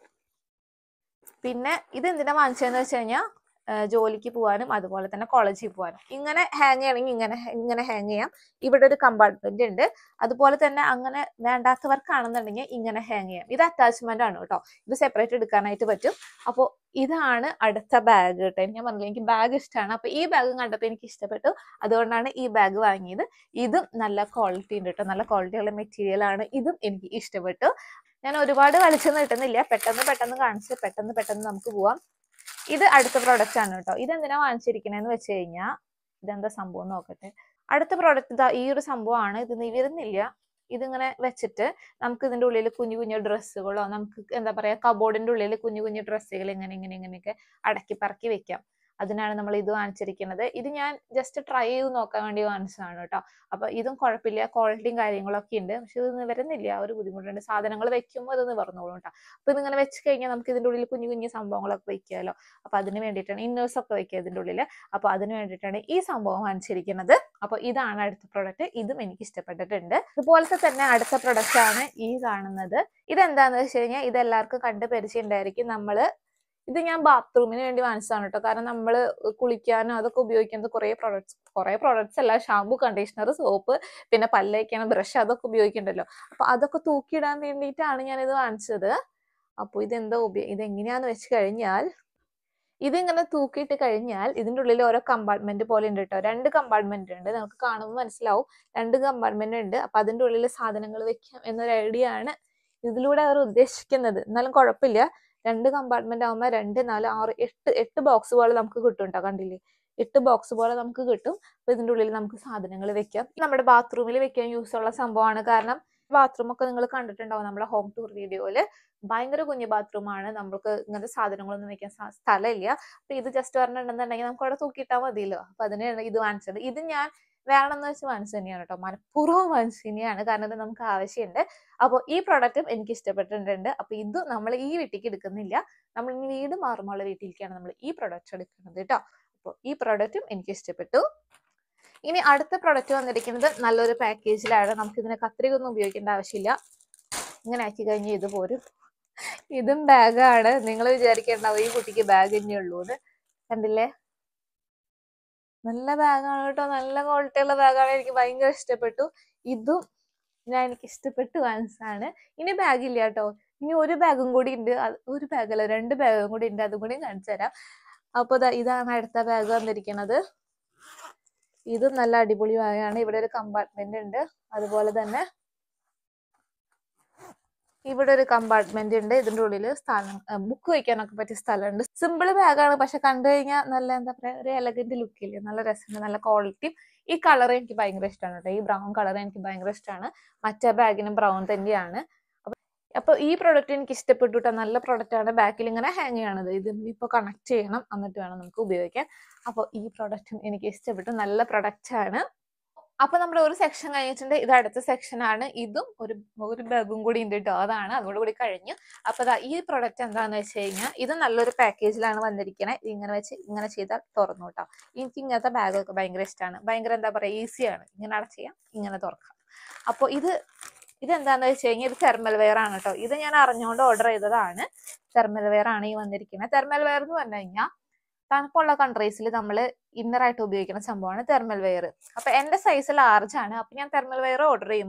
പിന്നെ ഇത് എന്തിനാ വാങ്ങിച്ചതെന്ന് വെച്ച് കഴിഞ്ഞാൽ ജോലിക്ക് പോകാനും അതുപോലെ തന്നെ കോളേജിൽ പോകാനും ഇങ്ങനെ ഹാങ് ചെയ്യണമെങ്കിൽ ഇങ്ങനെ ഇങ്ങനെ ഹാങ് ചെയ്യാം ഇവിടെ ഒരു കമ്പാർട്ട്മെന്റ് ഉണ്ട് അതുപോലെ തന്നെ അങ്ങനെ വേണ്ടാത്തവർക്കാണെന്നുണ്ടെങ്കിൽ ഇങ്ങനെ ഹാങ് ചെയ്യാം ഇത് അറ്റാച്ച്മെന്റ് ആണ് കേട്ടോ ഇത് സെപ്പറേറ്റ് എടുക്കാനായിട്ട് പറ്റും അപ്പോൾ ഇതാണ് അടുത്ത ബാഗ് കേട്ടോ ഞാൻ പറഞ്ഞില്ല എനിക്ക് ബാഗ് ഇഷ്ടമാണ് അപ്പൊ ഈ ബാഗ് കണ്ടപ്പോൾ എനിക്ക് ഇഷ്ടപ്പെട്ടു അതുകൊണ്ടാണ് ഈ ബാഗ് വാങ്ങിയത് ഇതും നല്ല ക്വാളിറ്റി ഉണ്ട് കേട്ടോ നല്ല ക്വാളിറ്റിയുള്ള മെറ്റീരിയൽ ആണ് ഇതും എനിക്ക് ഇഷ്ടപ്പെട്ടു ഞാൻ ഒരുപാട് കളിച്ചു നീട്ടുന്നില്ല പെട്ടെന്ന് പെട്ടെന്ന് കാണിച്ച് പെട്ടെന്ന് പെട്ടെന്ന് നമുക്ക് പോവാം ഇത് അടുത്ത പ്രോഡക്റ്റ് ആണ് കേട്ടോ ഇത് എന്തിനാ വാങ്ങിച്ചിരിക്കണേന്ന് വെച്ച് കഴിഞ്ഞാൽ ഇതെന്താ സംഭവം നോക്കട്ടെ അടുത്ത പ്രോഡക്റ്റ് ഇതാ ഈ ഒരു സംഭവമാണ് ഇത് വരുന്നില്ല ഇതിങ്ങനെ വെച്ചിട്ട് നമുക്ക് ഇതിന്റെ ഉള്ളിൽ കുഞ്ഞു കുഞ്ഞു ഡ്രസ്സുകളോ നമുക്ക് എന്താ പറയാ കബോർഡിന്റെ ഉള്ളിൽ കുഞ്ഞു കുഞ്ഞു ഡ്രസ്സുകൾ ഇങ്ങനെ ഇങ്ങനെ ഇങ്ങനെയൊക്കെ അടക്കി പറക്കി വെക്കാം അതിനാണ് നമ്മൾ ഇത് വാങ്ങിച്ചിരിക്കുന്നത് ഇത് ഞാൻ ജസ്റ്റ് ട്രൈ ചെയ്ത് നോക്കാൻ വേണ്ടി വാങ്ങിച്ചതാണ് കേട്ടോ അപ്പൊ ഇതും കുഴപ്പമില്ല ക്വാളിറ്റിയും കാര്യങ്ങളൊക്കെ ഉണ്ട് പക്ഷെ ഇത് നിവരുന്നില്ല ഒരു ബുദ്ധിമുട്ടുണ്ട് സാധനങ്ങൾ വെക്കുമ്പോൾ അത് നിവർന്നോളും കേട്ടോ അപ്പൊ ഇതിങ്ങനെ വെച്ച് കഴിഞ്ഞാൽ നമുക്ക് ഇതിന്റെ ഉള്ളിൽ കുഞ്ഞു കുഞ്ഞു സംഭവങ്ങളൊക്കെ വെക്കാമല്ലോ അപ്പൊ അതിന് വേണ്ടിയിട്ടാണ് ഇന്നേഴ്സ് ഒക്കെ വെക്കുക ഇതിന്റെ ഉള്ളിൽ അപ്പൊ അതിന് വേണ്ടിയിട്ടാണ് ഈ സംഭവം വാങ്ങിച്ചിരിക്കുന്നത് അപ്പൊ ഇതാണ് അടുത്ത പ്രൊഡക്റ്റ് ഇതും എനിക്ക് ഇഷ്ടപ്പെട്ടിട്ടുണ്ട് അതുപോലത്തെ തന്നെ അടുത്ത പ്രൊഡക്റ്റ് ആണ് ഈ കാണുന്നത് ഇതെന്താന്ന് വെച്ച് കഴിഞ്ഞാൽ ഇത് എല്ലാവർക്കും കണ്ട് പരിചയം ഉണ്ടായിരിക്കും നമ്മള് ഇത് ഞാൻ ബാത്റൂമിന് വേണ്ടി വാങ്ങിച്ചതാണ് കേട്ടോ കാരണം നമ്മൾ കുളിക്കാനും അതൊക്കെ ഉപയോഗിക്കുന്നത് കുറേ പ്രോഡക്ട്സ് കുറേ പ്രോഡക്ട്സ് അല്ല ഷാമ്പു കണ്ടീഷണർ സോപ്പ് പിന്നെ പല്ലേക്കാണ് ബ്രഷ് അതൊക്കെ ഉപയോഗിക്കണ്ടല്ലോ അപ്പൊ അതൊക്കെ തൂക്കിയിടാൻ വേണ്ടിയിട്ടാണ് ഞാൻ ഇത് വാങ്ങിച്ചത് അപ്പോൾ ഇതെന്താ ഉപയോഗ ഇതെങ്ങനെയാന്ന് വെച്ച് കഴിഞ്ഞാൽ ഇതിങ്ങനെ തൂക്കിയിട്ട് കഴിഞ്ഞാൽ ഇതിൻ്റെ ഉള്ളിൽ ഓരോ കമ്പാർട്ട്മെന്റ് പോലെ ഉണ്ട് കേട്ടോ രണ്ട് കമ്പാർട്ട്മെന്റ് ഉണ്ട് നമുക്ക് കാണുമ്പോൾ മനസ്സിലാവും രണ്ട് കമ്പാർട്ട്മെന്റ് ഉണ്ട് അപ്പൊ അതിൻ്റെ ഉള്ളിൽ സാധനങ്ങൾ വെക്കാം എന്നൊരു ഐഡിയ ആണ് ഇതിലൂടെ അവർ ഉദ്ദേശിക്കുന്നത് എന്നാലും കുഴപ്പമില്ല രണ്ട് കമ്പാർട്ട്മെന്റ് ആകുമ്പോൾ രണ്ട് നാല് ആറ് എട്ട് എട്ട് ബോക്സ് പോലെ നമുക്ക് കിട്ടും കേട്ടോ കണ്ടില്ലേ എട്ട് ബോക്സ് പോലെ നമുക്ക് കിട്ടും അപ്പൊ ഇതിന്റെ ഉള്ളിൽ നമുക്ക് സാധനങ്ങൾ വെക്കാം നമ്മുടെ ബാത്റൂമിൽ വെക്കാൻ യൂസ് ഉള്ള സംഭവമാണ് കാരണം ബാത്റൂം ഒക്കെ നിങ്ങൾ കണ്ടിട്ടുണ്ടാവും നമ്മുടെ ഹോം ടൂർ വീഡിയോയില് ഭയങ്കര കുഞ്ഞു ബാത്റൂം ആണ് നമുക്ക് ഇങ്ങനത്തെ സാധനങ്ങളൊന്നും വെക്കാൻ സ്ഥലമില്ല അപ്പൊ ഇത് ജസ്റ്റ് പറഞ്ഞിട്ടുണ്ടെന്നുണ്ടെങ്കിൽ നമുക്ക് അവിടെ തൂക്കിയിട്ടാൽ മതിയല്ലോ അപ്പൊ അതിനാണ് ഇത് വാങ്ങിച്ചത് ഇത് ഞാൻ വേണമെന്ന് വെച്ച് വാങ്ങിച്ചു തന്നെയാണ് കേട്ടോ മനഃപൂർവ്വം വാങ്ങിച്ചു തന്നെയാണ് കാരണം ഇത് നമുക്ക് ആവശ്യമുണ്ട് അപ്പോൾ ഈ പ്രൊഡക്റ്റും എനിക്ക് ഇഷ്ടപ്പെട്ടിട്ടുണ്ട് അപ്പൊ ഇത് നമ്മൾ ഈ വീട്ടിലേക്ക് എടുക്കുന്നില്ല നമ്മൾ ഇനി വീട് മാറുമ്പോൾ വീട്ടിലേക്കാണ് നമ്മൾ ഈ പ്രൊഡക്റ്റ് എടുക്കുന്നത് കേട്ടോ അപ്പോൾ ഈ പ്രൊഡക്റ്റും എനിക്ക് ഇഷ്ടപ്പെട്ടു ഇനി അടുത്ത പ്രൊഡക്റ്റ് വന്നിരിക്കുന്നത് നല്ലൊരു പാക്കേജിലാണ് നമുക്ക് ഇതിനെ കത്രിക ഒന്നും ഉപയോഗിക്കേണ്ട ആവശ്യമില്ല ഇങ്ങനെ ആക്കി കഴിഞ്ഞാൽ ഇത് പോരും ഇതും ബാഗാണ് നിങ്ങൾ വിചാരിക്കേണ്ടാവും ഈ കുട്ടിക്ക് ബാഗ് തന്നെ ഉള്ളൂ എന്ന് കണ്ടില്ലേ നല്ല ബാഗാണ് കേട്ടോ നല്ല ക്വാളിറ്റി ഉള്ള ബാഗാണ് എനിക്ക് ഭയങ്കര ഇഷ്ടപ്പെട്ടു ഇതും ഞാൻ എനിക്ക് ഇഷ്ടപ്പെട്ട് വാങ്ങിച്ചതാണ് ഇനി ബാഗ് ഇല്ല കേട്ടോ ഇനി ഒരു ബാഗും കൂടി ഉണ്ട് ഒരു ബാഗല്ല രണ്ട് ബാഗും കൂടി ഉണ്ട് അതും കൂടി കാണിച്ചു തരാം അപ്പോൾ ഇതാണ് അടുത്ത ബാഗ് വന്നിരിക്കുന്നത് ഇതും നല്ല അടിപൊളി ബാഗാണ് ഇവിടെ ഒരു കമ്പാർട്ട്മെന്റ് ഉണ്ട് അതുപോലെ തന്നെ ഇവിടെ ഒരു കമ്പാർട്ട്മെന്റ് ഉണ്ട് ഇതിന്റെ ഉള്ളിൽ സ്ഥലം ബുക്ക് വയ്ക്കാനൊക്കെ പറ്റിയ സ്ഥലമുണ്ട് സിമ്പിൾ ബാഗാണ് പക്ഷെ കണ്ടു കഴിഞ്ഞാൽ നല്ല എന്താ പറയാ ഒരു എലഗന്റ് ലുക്കില്ലേ നല്ല രസമുണ്ട് നല്ല ക്വാളിറ്റിയും ഈ കളർ എനിക്ക് ഭയങ്കര ഇഷ്ടമാണ് കേട്ടോ ഈ ബ്രൗൺ കളർ എനിക്ക് ഭയങ്കര ഇഷ്ടമാണ് മറ്റേ ബാഗിനും ബ്രൗൺ തന്നെയാണ് അപ്പൊ ഈ പ്രൊഡക്റ്റ് എനിക്ക് ഇഷ്ടപ്പെട്ടു കേട്ടോ നല്ല പ്രൊഡക്റ്റ് ആണ് ബാക്കിൽ ഇങ്ങനെ ഹാങ് ചെയ്യണത് ഇത് ഇപ്പൊ കണക്ട് ചെയ്യണം എന്നിട്ട് വേണം നമുക്ക് ഉപയോഗിക്കാൻ അപ്പോൾ ഈ പ്രൊഡക്റ്റും എനിക്ക് ഇഷ്ടപ്പെട്ടു നല്ല പ്രൊഡക്റ്റ് ആണ് അപ്പൊ നമ്മുടെ ഒരു സെക്ഷൻ കഴിഞ്ഞിട്ടുണ്ട് ഇത് അടുത്ത സെക്ഷൻ ആണ് ഇതും ഒരു ഒരു ബാഗും കൂടി ഉണ്ട് കേട്ടോ അതാണ് അതോട് കൂടി കഴിഞ്ഞു അപ്പൊ ദാ ഈ പ്രൊഡക്റ്റ് എന്താന്ന് വെച്ച് കഴിഞ്ഞാൽ ഇത് നല്ലൊരു പാക്കേജിലാണ് വന്നിരിക്കുന്നത് ഇങ്ങനെ വെച്ച് ഇങ്ങനെ ചെയ്താൽ തുറന്നു കേട്ടോ എനിക്ക് ഇങ്ങനത്തെ ബാഗൊക്കെ ഭയങ്കര ഇഷ്ടമാണ് ഭയങ്കര എന്താ പറയാ ഈസിയാണ് ഇങ്ങനെ അടച്ചാം ഇങ്ങനെ തുറക്കാം അപ്പോൾ ഇത് ഇതെന്താന്ന് വെച്ച് കഴിഞ്ഞാൽ ഇത് തെർമൽ വെയർ ആണ് കേട്ടോ ഇത് ഞാൻ അറിഞ്ഞുകൊണ്ട് ഓർഡർ ചെയ്തതാണ് തെർമൽ വെയർ ആണ് ഈ വന്നിരിക്കുന്നത് തെർമൽ വെയർ എന്ന് പറഞ്ഞു കഴിഞ്ഞാൽ തണുപ്പുള്ള കൺട്രീസിൽ നമ്മൾ ഇന്നറായിട്ട് ഉപയോഗിക്കുന്ന സംഭവമാണ് തെർമൽ വെയർ അപ്പൊ എന്റെ സൈസ് ലാർജ് ആണ് അപ്പൊ ഞാൻ തെർമൽ വെയർ ഓർഡർ ചെയ്യുമ്പോൾ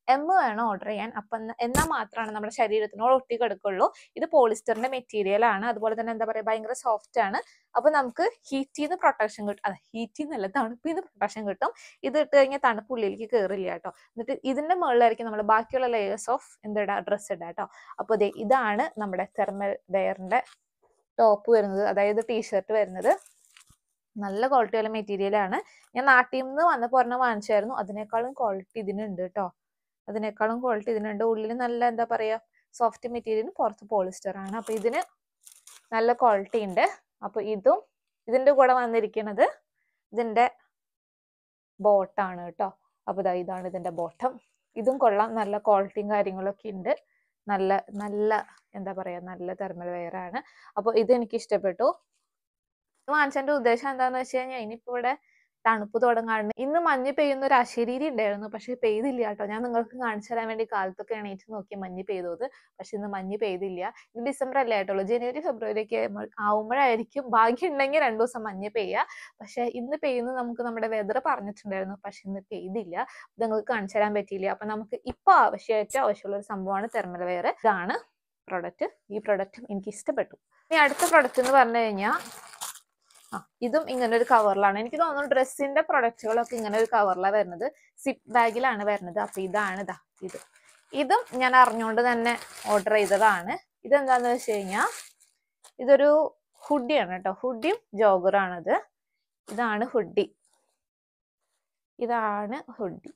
എം വേണം ഓർഡർ ചെയ്യാൻ അപ്പം എന്നാൽ മാത്രമാണ് നമ്മുടെ ശരീരത്തിനോട് ഒട്ടി കിടക്കുള്ളൂ ഇത് പോളിസ്റ്ററിന്റെ മെറ്റീരിയൽ ആണ് അതുപോലെ തന്നെ എന്താ പറയുക ഭയങ്കര സോഫ്റ്റ് ആണ് അപ്പൊ നമുക്ക് ഹീറ്റിൽ നിന്ന് പ്രൊട്ടക്ഷൻ കിട്ടും അതെ ഹീറ്റിൽ നിന്നല്ല തണുപ്പിൽ നിന്ന് പ്രൊട്ടക്ഷൻ കിട്ടും ഇത് ഇട്ട് കഴിഞ്ഞാൽ തണുപ്പ് ഉള്ളിലേക്ക് കയറില്ല കേട്ടോ എന്നിട്ട് ഇതിന്റെ മുകളിലായിരിക്കും നമ്മൾ ബാക്കിയുള്ള ലെയേഴ്സ് ഓഫ് എന്താ ഡ്രസ്സ് ഇടുക കേട്ടോ അപ്പോൾ ദേ ഇതാണ് നമ്മുടെ തെർമൽ വെയറിന്റെ ടോപ്പ് വരുന്നത് അതായത് ടീഷർട്ട് വരുന്നത് നല്ല ക്വാളിറ്റി ഉള്ള മെറ്റീരിയൽ ആണ് ഞാൻ നാട്ടിൽ നിന്ന് വന്നപ്പോൾ ഒരെണ്ണം വാങ്ങിച്ചായിരുന്നു അതിനേക്കാളും ക്വാളിറ്റി ഇതിനുണ്ട് കേട്ടോ അതിനേക്കാളും ക്വാളിറ്റി ഇതിനുണ്ട് ഉള്ളിൽ നല്ല എന്താ പറയാ സോഫ്റ്റ് മെറ്റീരിയൽ പുറത്ത് പോളിസ്റ്റർ ആണ് അപ്പൊ ഇതിന് നല്ല ക്വാളിറ്റി ഉണ്ട് അപ്പൊ ഇതും ഇതിന്റെ കൂടെ വന്നിരിക്കുന്നത് ഇതിന്റെ ബോട്ടാണ് കേട്ടോ അപ്പൊ ഇതാ ഇതാണ് ഇതിന്റെ ബോട്ടം ഇതും കൊള്ളാം നല്ല ക്വാളിറ്റിയും കാര്യങ്ങളൊക്കെ ഉണ്ട് നല്ല നല്ല എന്താ പറയാ നല്ല തെർമൽ വെയർ ആണ് അപ്പൊ ഇത് എനിക്ക് ഇഷ്ടപ്പെട്ടു ഇത് വാങ്ങിച്ചതിന്റെ ഉദ്ദേശം എന്താന്ന് വെച്ച് കഴിഞ്ഞാൽ ഇനിയിപ്പോ ഇവിടെ തണുപ്പ് തുടങ്ങാണ്ട് ഇന്ന് മഞ്ഞ് പെയ്യുന്ന ഒരു അശരീരി ഉണ്ടായിരുന്നു പക്ഷെ പെയ്തില്ല കേട്ടോ ഞാൻ നിങ്ങൾക്ക് കാണിച്ചു തരാൻ വേണ്ടി കാലത്തൊക്കെ എണീറ്റ് നോക്കി മഞ്ഞ് പെയ്തത് പക്ഷെ ഇന്ന് മഞ്ഞ് പെയ്തില്ല ഇത് ഡിസംബർ അല്ലേ ആയിട്ടുള്ളൂ ജനുവരി ഫെബ്രുവരി ഒക്കെ ആവുമ്പോഴായിരിക്കും ഭാഗ്യം ഉണ്ടെങ്കിൽ രണ്ടു ദിവസം മഞ്ഞ് പെയ്യുക പക്ഷെ ഇന്ന് പെയ്യുന്നത് നമുക്ക് നമ്മുടെ വെതർ പറഞ്ഞിട്ടുണ്ടായിരുന്നു പക്ഷെ ഇന്ന് പെയ്തില്ല ഇത് നിങ്ങൾക്ക് കാണിച്ചു തരാൻ പറ്റിയില്ല അപ്പൊ നമുക്ക് ഇപ്പൊ ആവശ്യം ഏറ്റവും ആവശ്യമുള്ള ഒരു സംഭവമാണ് തെർമൽ വെയർ ഇതാണ് പ്രൊഡക്റ്റ് ഈ പ്രൊഡക്റ്റും എനിക്ക് ഇഷ്ടപ്പെട്ടു ഇനി അടുത്ത പ്രൊഡക്റ്റ് എന്ന് പറഞ്ഞു കഴിഞ്ഞാൽ ആ ഇതും ഇങ്ങനെ ഒരു കവറിലാണ് എനിക്ക് തോന്നുന്നു ഡ്രസ്സിന്റെ പ്രൊഡക്റ്റുകളൊക്കെ ഇങ്ങനെ ഒരു കവറിലാണ് വരുന്നത് സിപ്പ് ബാഗിലാണ് വരുന്നത് അപ്പൊ ഇതാണ് ഇതാ ഇത് ഇതും ഞാൻ അറിഞ്ഞുകൊണ്ട് തന്നെ ഓർഡർ ചെയ്തതാണ് ഇതെന്താന്ന് വെച്ച് കഴിഞ്ഞാൽ ഇതൊരു ഹുഡിയാണ് കേട്ടോ ഹുഡിയും ജോഗറാണിത് ഇതാണ് ഹുഡി ഇതാണ് ഹുഡി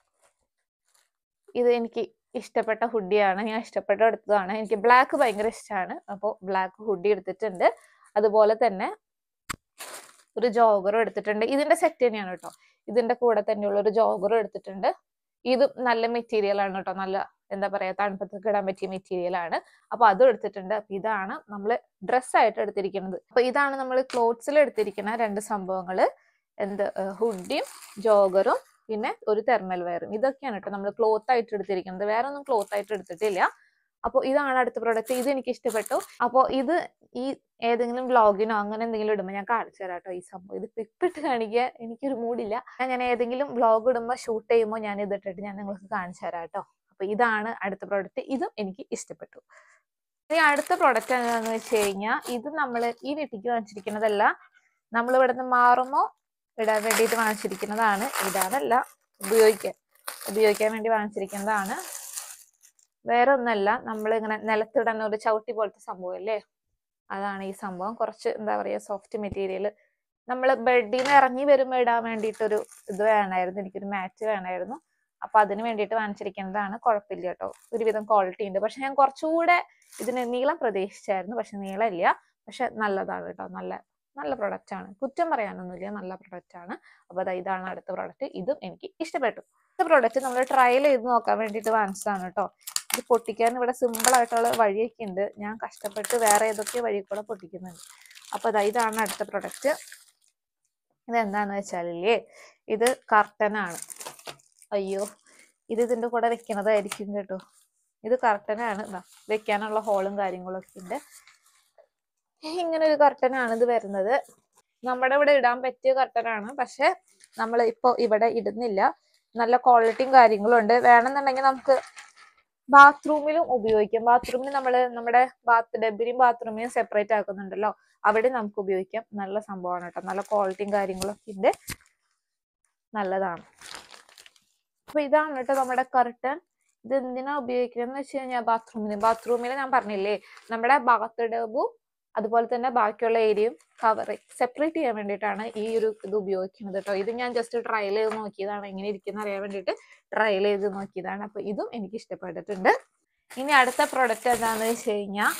ഇത് എനിക്ക് ഇഷ്ടപ്പെട്ട ഹുഡിയാണ് ഞാൻ ഇഷ്ടപ്പെട്ട എടുത്തതാണ് എനിക്ക് ബ്ലാക്ക് ഭയങ്കര ഇഷ്ടമാണ് അപ്പോൾ ബ്ലാക്ക് ഹുഡി എടുത്തിട്ടുണ്ട് അതുപോലെ തന്നെ ഒരു ജോഗറും എടുത്തിട്ടുണ്ട് ഇതിന്റെ സെറ്റ് തന്നെയാണ് കേട്ടോ ഇതിന്റെ കൂടെ തന്നെയുള്ള ഒരു ജോഗറും എടുത്തിട്ടുണ്ട് ഇതും നല്ല മെറ്റീരിയൽ ആണ് കേട്ടോ നല്ല എന്താ പറയാ തണുപ്പത്തൊക്കെ ഇടാൻ പറ്റിയ മെറ്റീരിയൽ ആണ് അപ്പൊ അതും എടുത്തിട്ടുണ്ട് അപ്പൊ ഇതാണ് നമ്മൾ ഡ്രസ്സായിട്ട് എടുത്തിരിക്കുന്നത് അപ്പൊ ഇതാണ് നമ്മൾ ക്ലോത്ത്സിൽ എടുത്തിരിക്കുന്ന രണ്ട് സംഭവങ്ങള് എന്ത് ഹുഡിയും ജോഗറും പിന്നെ ഒരു തെർമൽ വെയറും ഇതൊക്കെയാണ് കേട്ടോ നമ്മൾ ക്ലോത്ത് ആയിട്ട് എടുത്തിരിക്കുന്നത് വേറെ ഒന്നും ക്ലോത്ത് ആയിട്ട് എടുത്തിട്ടില്ല അപ്പോൾ ഇതാണ് അടുത്ത പ്രോഡക്റ്റ് ഇത് എനിക്ക് ഇഷ്ടപ്പെട്ടു അപ്പോൾ ഇത് ഈ ഏതെങ്കിലും വ്ളോഗിനോ അങ്ങനെ എന്തെങ്കിലും ഇടുമ്പോൾ ഞാൻ കാണിച്ചു തരാം കേട്ടോ ഈ സംഭവം ഇത് പിപ്പിട്ട് കാണിക്കാൻ എനിക്കൊരു മൂഡില്ല ഞാൻ ഏതെങ്കിലും വ്ളോഗ് ഇടുമ്പോൾ ഷൂട്ട് ചെയ്യുമ്പോൾ ഞാൻ ഇതിട്ടിട്ട് ഞാൻ നിങ്ങൾക്ക് കാണിച്ചു തരാം കേട്ടോ അപ്പൊ ഇതാണ് അടുത്ത പ്രോഡക്റ്റ് ഇതും എനിക്ക് ഇഷ്ടപ്പെട്ടു ഇനി അടുത്ത പ്രോഡക്റ്റ് എന്താണെന്ന് വെച്ച് കഴിഞ്ഞാൽ ഇത് നമ്മൾ ഈ നെറ്റിക്ക് വാങ്ങിച്ചിരിക്കുന്നതല്ല നമ്മൾ ഇവിടെ നിന്ന് മാറുമ്പോൾ ഇടാൻ വേണ്ടിയിട്ട് വാങ്ങിച്ചിരിക്കുന്നതാണ് ഇടാനല്ല ഉപയോഗിക്കാൻ ഉപയോഗിക്കാൻ വേണ്ടി വാങ്ങിച്ചിരിക്കുന്നതാണ് വേറെ ഒന്നല്ല നമ്മൾ ഇങ്ങനെ നിലത്തിടുന്ന ഒരു ചവിട്ടി പോലത്തെ സംഭവം അല്ലേ അതാണ് ഈ സംഭവം കുറച്ച് എന്താ പറയുക സോഫ്റ്റ് മെറ്റീരിയൽ നമ്മൾ ബെഡിൽ നിന്ന് ഇറങ്ങി വരുമ്പോൾ ഇടാൻ വേണ്ടിയിട്ടൊരു ഇത് വേണമായിരുന്നു എനിക്കൊരു മാറ്റ് വേണമായിരുന്നു അപ്പൊ അതിന് വേണ്ടിയിട്ട് വാങ്ങിച്ചിരിക്കുന്നതാണ് കുഴപ്പമില്ല കേട്ടോ ഒരുവിധം ക്വാളിറ്റി ഉണ്ട് പക്ഷെ ഞാൻ കുറച്ചുകൂടെ ഇതിന് നീളം പ്രതീക്ഷിച്ചായിരുന്നു പക്ഷെ നീളമില്ല പക്ഷെ നല്ലതാണ് കേട്ടോ നല്ല നല്ല പ്രൊഡക്റ്റ് ആണ് കുറ്റം പറയാനൊന്നുമില്ല നല്ല പ്രൊഡക്റ്റ് ആണ് അപ്പോൾ അതാ ഇതാണ് അടുത്ത പ്രൊഡക്റ്റ് ഇതും എനിക്ക് ഇഷ്ടപ്പെട്ടു അടുത്ത പ്രൊഡക്റ്റ് നമ്മൾ ട്രയൽ ചെയ്ത് നോക്കാൻ വേണ്ടിയിട്ട് വാങ്ങിച്ചതാണ് കേട്ടോ ഇത് പൊട്ടിക്കാൻ ഇവിടെ സിമ്പിൾ ആയിട്ടുള്ള വഴിയൊക്കെ ഉണ്ട് ഞാൻ കഷ്ടപ്പെട്ട് വേറെ ഏതൊക്കെ വഴി കൂടെ പൊട്ടിക്കുന്നുണ്ട് അപ്പൊ അതാ ഇതാണ് അടുത്ത പ്രൊഡക്റ്റ് ഇത് എന്താന്ന് വെച്ചാലില്ലേ ഇത് കർട്ടനാണ് അയ്യോ ഇത് ഇതിന്റെ കൂടെ വെക്കണതായിരിക്കും കേട്ടോ ഇത് കർട്ടനാണ് ഇതാ വെക്കാനുള്ള ഹോളും കാര്യങ്ങളൊക്കെ ഉണ്ട് ഇങ്ങനെ ഒരു കർട്ടനാണ് ഇത് വരുന്നത് നമ്മുടെ ഇവിടെ ഇടാൻ പറ്റിയ കർട്ടനാണ് പക്ഷെ നമ്മൾ ഇപ്പോൾ ഇവിടെ ഇടുന്നില്ല നല്ല ക്വാളിറ്റിയും കാര്യങ്ങളും ഉണ്ട് വേണമെന്നുണ്ടെങ്കിൽ നമുക്ക് ബാത്റൂമിലും ഉപയോഗിക്കാം ബാത്റൂമിൽ നമ്മൾ നമ്മുടെ ബാത്ത് ഡബിനെയും ബാത്റൂമിനെയും സെപ്പറേറ്റ് ആക്കുന്നുണ്ടല്ലോ അവിടെ നമുക്ക് ഉപയോഗിക്കാം നല്ല സംഭവമാണ് കേട്ടോ നല്ല ക്വാളിറ്റിയും കാര്യങ്ങളൊക്കെ ഉണ്ട് നല്ലതാണ് അപ്പൊ ഇതാണ് കേട്ടോ നമ്മുടെ കർട്ടൻ ഇത് എന്തിനാ ഉപയോഗിക്കുന്നത് വെച്ച് കഴിഞ്ഞാൽ ബാത്റൂമിൽ ബാത്റൂമിൽ ഞാൻ പറഞ്ഞില്ലേ നമ്മുടെ ബാത്ത് ഡബും അതുപോലെ തന്നെ ബാക്കിയുള്ള ഏരിയയും കവർ സെപ്പറേറ്റ് ചെയ്യാൻ വേണ്ടിയിട്ടാണ് ഈ ഒരു ഇത് ഉപയോഗിക്കുന്നത് കേട്ടോ ഇത് ഞാൻ ജസ്റ്റ് ട്രയൽ ചെയ്ത് നോക്കിയതാണ് എങ്ങനെ ഇരിക്കുന്ന അറിയാൻ വേണ്ടിയിട്ട് ട്രയൽ ചെയ്ത് നോക്കിയതാണ് അപ്പൊ ഇതും എനിക്ക് ഇഷ്ടപ്പെട്ടിട്ടുണ്ട് ഇനി അടുത്ത പ്രൊഡക്റ്റ് എന്താണെന്ന് വെച്ച് കഴിഞ്ഞാൽ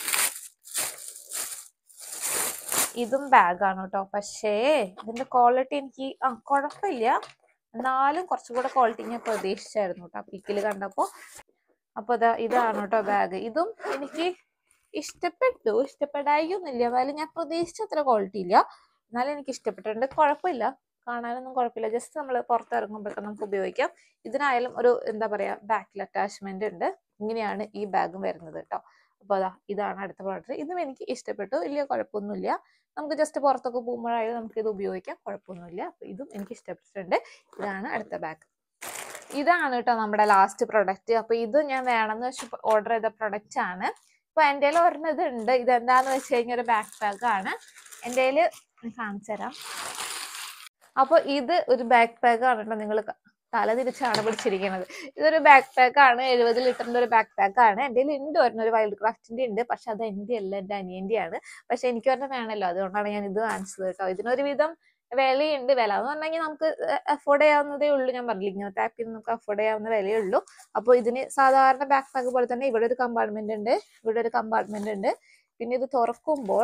ഇതും ബാഗാണ് കേട്ടോ പക്ഷേ ഇതിന്റെ ക്വാളിറ്റി എനിക്ക് ആ കുഴപ്പമില്ല എന്നാലും കുറച്ചുകൂടെ ക്വാളിറ്റി ഞാൻ പ്രതീക്ഷിച്ചായിരുന്നു കേട്ടോ പിക്കിൽ കണ്ടപ്പോൾ അപ്പോൾ ഇതാ ഇതാണ് കേട്ടോ ബാഗ് ഇതും എനിക്ക് ഇഷ്ടപ്പെട്ടു ഇഷ്ടപ്പെടായിയൊന്നുമില്ല എന്നാലും ഞാൻ പ്രതീക്ഷിച്ച അത്ര ക്വാളിറ്റി ഇല്ല എന്നാലും എനിക്ക് ഇഷ്ടപ്പെട്ടിട്ടുണ്ട് കുഴപ്പമില്ല കാണാനൊന്നും കുഴപ്പമില്ല ജസ്റ്റ് നമ്മൾ പുറത്തിറങ്ങുമ്പോഴൊക്കെ നമുക്ക് ഉപയോഗിക്കാം ഇതിനായാലും ഒരു എന്താ പറയാ ബാക്കിൽ അറ്റാച്ച്മെന്റ് ഉണ്ട് ഇങ്ങനെയാണ് ഈ ബാഗും വരുന്നത് കേട്ടോ അപ്പോൾ അതാ ഇതാണ് അടുത്ത പ്രോഡക്റ്റ് ഇതും എനിക്ക് ഇഷ്ടപ്പെട്ടു വലിയ കുഴപ്പമൊന്നുമില്ല നമുക്ക് ജസ്റ്റ് പുറത്തൊക്കെ പോകുമ്പോഴായാലും നമുക്ക് ഇത് ഉപയോഗിക്കാം കുഴപ്പമൊന്നുമില്ല അപ്പോൾ ഇതും എനിക്ക് ഇഷ്ടപ്പെട്ടിട്ടുണ്ട് ഇതാണ് അടുത്ത ബാഗ് ഇതാണ് കേട്ടോ നമ്മുടെ ലാസ്റ്റ് പ്രൊഡക്റ്റ് അപ്പൊ ഇത് ഞാൻ വേണമെന്ന് വെച്ച് ഓർഡർ ചെയ്ത പ്രൊഡക്റ്റ് ആണ് അപ്പൊ എൻ്റെ കയ്യിൽ ഒരെണ്ണം ഇത് ഉണ്ട് ഇത് എന്താന്ന് വെച്ച് കഴിഞ്ഞാൽ ഒരു ബാക്ക് പാക്ക് ആണ് എൻ്റെ കയ്യിൽ കാണിച്ചു തരാം അപ്പൊ ഇത് ഒരു ബാക്ക് പാക്ക് ആണ് കേട്ടോ നിങ്ങൾ തല തിരിച്ചാണ് പിടിച്ചിരിക്കുന്നത് ഇതൊരു ബാക്ക് പാക്ക് ആണ് എഴുപത് ലിറ്ററിന്റെ ഒരു ബാക്ക് പാക്ക് ആണ് എൻ്റെ കയ്യിൽ ഉണ്ട് ഒരെണ്ണം ഒരു വൈൽഡ് ക്രാഫ്റ്റിന്റെ ഉണ്ട് പക്ഷെ അത് എൻ്റെ അല്ല എൻ്റെ അനിയന്റെ ആണ് പക്ഷെ എനിക്ക് ഒരെണ്ണം വേണമല്ലോ അതുകൊണ്ടാണ് ഞാൻ ഇത് വാങ്ങിച്ചത് കേട്ടോ ഇതിനൊരു വിധം വിലയുണ്ട് വില എന്ന് പറഞ്ഞെങ്കിൽ നമുക്ക് അഫോർഡ് ചെയ്യാവുന്നതേ ഉള്ളൂ ഞാൻ പറഞ്ഞില്ല ഇങ്ങനത്തെ ആപ്പിൽ നമുക്ക് അഫോർഡ് ചെയ്യാവുന്ന വിലയേ ഉള്ളൂ അപ്പോൾ ഇതിന് സാധാരണ ബാക്ക് പാക്ക് പോലെ തന്നെ ഇവിടെ ഒരു കമ്പാർട്ട്മെന്റ് ഉണ്ട് ഇവിടെ ഒരു കമ്പാർട്ട്മെന്റ് ഉണ്ട് പിന്നെ ഇത് തുറക്കുമ്പോൾ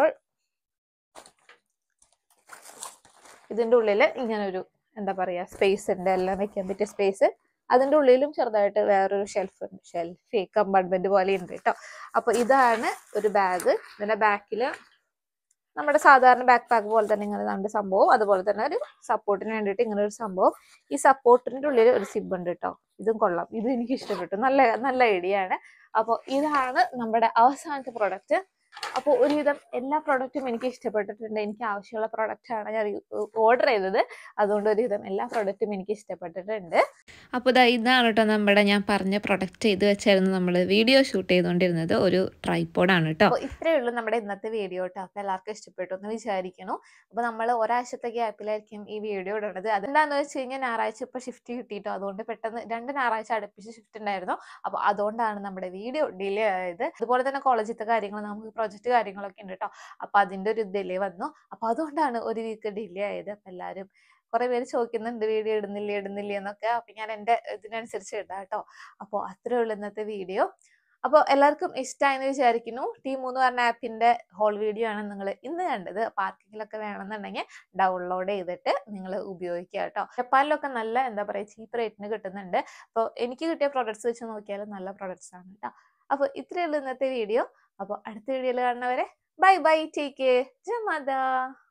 ഇതിന്റെ ഉള്ളിൽ ഇങ്ങനെ ഒരു എന്താ പറയാ സ്പേസ് ഉണ്ട് എല്ലാം വെക്കാൻ പറ്റിയ സ്പേസ് അതിന്റെ ഉള്ളിലും ചെറുതായിട്ട് വേറൊരു ഷെൽഫ് ഉണ്ട് ഷെൽഫ് കമ്പാർട്ട്മെന്റ് പോലെ ഉണ്ട് കേട്ടോ അപ്പൊ ഇതാണ് ഒരു ബാഗ് ഇതിന്റെ ബാക്കില് നമ്മുടെ സാധാരണ ബാക്ക് പാക്ക് പോലെ തന്നെ ഇങ്ങനെ രണ്ട് സംഭവം അതുപോലെ തന്നെ ഒരു സപ്പോർട്ടിന് വേണ്ടിയിട്ട് ഇങ്ങനെ ഒരു സംഭവം ഈ സപ്പോർട്ടിന്റെ ഉള്ളിൽ ഒരു സിബ് ഉണ്ട് കേട്ടോ ഇതും കൊള്ളാം ഇത് എനിക്ക് ഇഷ്ടപ്പെട്ടു നല്ല നല്ല ഐഡിയ ആണ് അപ്പോൾ ഇതാണ് നമ്മുടെ അവസാനത്തെ പ്രൊഡക്റ്റ് അപ്പോൾ ഒരുവിധം എല്ലാ പ്രൊഡക്റ്റും എനിക്ക് ഇഷ്ടപ്പെട്ടിട്ടുണ്ട് എനിക്ക് ആവശ്യമുള്ള പ്രൊഡക്റ്റ് ആണ് ഞാൻ ഓർഡർ ചെയ്തത് അതുകൊണ്ട് ഒരുവിധം എല്ലാ പ്രൊഡക്റ്റും എനിക്ക് ഇഷ്ടപ്പെട്ടിട്ടുണ്ട് അപ്പോൾ ഇതാ ഇതാണ് കേട്ടോ നമ്മുടെ ഞാൻ പറഞ്ഞ പ്രൊഡക്റ്റ് ഇത് വെച്ചായിരുന്നു നമ്മൾ വീഡിയോ ഷൂട്ട് ചെയ്തുകൊണ്ടിരുന്നത് ഒരു ട്രൈപ്പോഡാണ് കേട്ടോ അപ്പോൾ ഇത്രയേ ഉള്ളൂ നമ്മുടെ ഇന്നത്തെ വീഡിയോ കേട്ടോ അപ്പോൾ എല്ലാവർക്കും ഇഷ്ടപ്പെട്ടു എന്ന് വിചാരിക്കുന്നു അപ്പോൾ നമ്മൾ ഒരാഴ്ചത്തെ ഗ്യാപ്പിലായിരിക്കും ഈ വീഡിയോ ഇടുന്നത് അതെന്താണെന്ന് വെച്ച് കഴിഞ്ഞാൽ ഞായറാഴ്ച ഇപ്പോൾ ഷിഫ്റ്റ് കിട്ടിയിട്ടോ അതുകൊണ്ട് പെട്ടെന്ന് രണ്ട് ഞായറാഴ്ച അടുപ്പിച്ച് ഷിഫ്റ്റ് ഉണ്ടായിരുന്നു അപ്പോൾ അതുകൊണ്ടാണ് നമ്മുടെ വീഡിയോ ഡിലേ ആയത് അതുപോലെ തന്നെ കോളേജിലത്തെ കാര്യങ്ങൾ നമുക്ക് പ്രൊജക്റ്റ് കാര്യങ്ങളൊക്കെ ഉണ്ട് കേട്ടോ അപ്പോൾ അതിൻ്റെ ഒരു ഡിലേ വന്നു അപ്പോൾ അതുകൊണ്ടാണ് ഒരു വീക്ക് ഡിലേ ആയത് അപ്പോൾ എല്ലാവരും കുറെ പേര് ചോദിക്കുന്നുണ്ട് വീഡിയോ ഇടുന്നില്ല ഇടുന്നില്ല എന്നൊക്കെ അപ്പൊ ഞാൻ എൻ്റെ ഇതിനനുസരിച്ച് ഇടാം കേട്ടോ അപ്പോൾ അത്രേ ഉള്ളൂ ഇന്നത്തെ വീഡിയോ അപ്പോൾ എല്ലാവർക്കും ഇഷ്ടമായെന്ന് വിചാരിക്കുന്നു ടി മൂന്ന് പറഞ്ഞ ആപ്പിന്റെ ഹോൾ വീഡിയോ ആണ് നിങ്ങൾ ഇന്ന് കണ്ടത് പാർക്കിങ്ങിലൊക്കെ വേണമെന്നുണ്ടെങ്കിൽ ഡൗൺലോഡ് ചെയ്തിട്ട് നിങ്ങൾ ഉപയോഗിക്കുക കേട്ടോ ജപ്പാനിലൊക്കെ നല്ല എന്താ പറയുക ചീപ്പ് റേറ്റിന് കിട്ടുന്നുണ്ട് അപ്പോൾ എനിക്ക് കിട്ടിയ പ്രൊഡക്ട്സ് വെച്ച് നോക്കിയാൽ നല്ല പ്രൊഡക്ട്സ് ആണ് കേട്ടോ അപ്പോൾ ഇത്രയേ ഉള്ളൂ ഇന്നത്തെ വീഡിയോ അപ്പോൾ അടുത്ത വീഡിയോയിൽ കാണുന്നവരെ ബൈ ബൈ ടേക്ക് കെയർ ജമദ